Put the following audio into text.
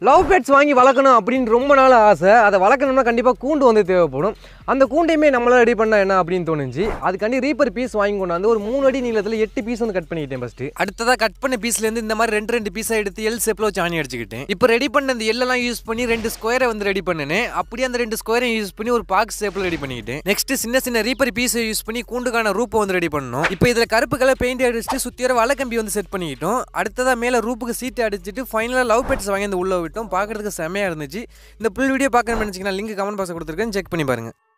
love birds வாங்கி வளர்க்கணும் அப்படின்னு ரொம்ப நாள் ஆசை அதை வளர்க்கணும்னா கண்டிப்பாக கூண்டு வந்து தேவைப்படும் அந்த கூண்டையுமே நம்மளால் ரெடி பண்ணால் என்ன அப்படின்னு தோணுச்சு அதுக்காண்டி ரீப்பர் பீஸ் வாங்கி கொண்டாந்து ஒரு மூணு அடி நீளத்தில் எட்டு பீஸ் வந்து கட் பண்ணிக்கிட்டேன் ஃபஸ்ட்டு அடுத்ததாக கட் பண்ண பீஸ்லேருந்து இந்த மாதிரி ரெண்டு ரெண்டு பீஸாக எடுத்து எல் ஷேப்பில் வச்சு ஆணி அடிச்சுக்கிட்டேன் இப்போ ரெடி பண்ண அந்த எல்லாம் யூஸ் பண்ணி ரெண்டு ஸ்கொயரை வந்து ரெடி பண்ணினேன் அப்படியே அந்த ரெண்டு ஸ்கொயரை யூஸ் பண்ணி ஒரு பாக்ஸ் ஷேப்பில் ரெடி பண்ணிக்கிட்டேன் நெக்ஸ்ட் சின்ன சின்ன ரீப்பர் பீஸை யூஸ் பண்ணி கூண்டுக்கான ரூப்பை வந்து ரெடி பண்ணணும் இப்போ இதில் கருப்பு கலர் பெயிண்ட் அடிச்சுட்டு சுற்றி வர வலை கம்பி வந்து செட் பண்ணிக்கிட்டோம் அடுத்ததாக மேலே ரூப்புக்கு சீட்டு அடிச்சுட்டு ஃபைனலாக லவ் பெட்ஸ் வாங்கி அந்த உள்ள விட்டோம் பார்க்கறதுக்கு செமையாக இருந்துச்சு இந்த புல் வீடியோ பார்க்கணும்னு நினச்சிங்கன்னா லிங்க் கமெண்ட் பாக்ஸ் கொடுத்துருக்கேன் செக் பண்ணி பாருங்க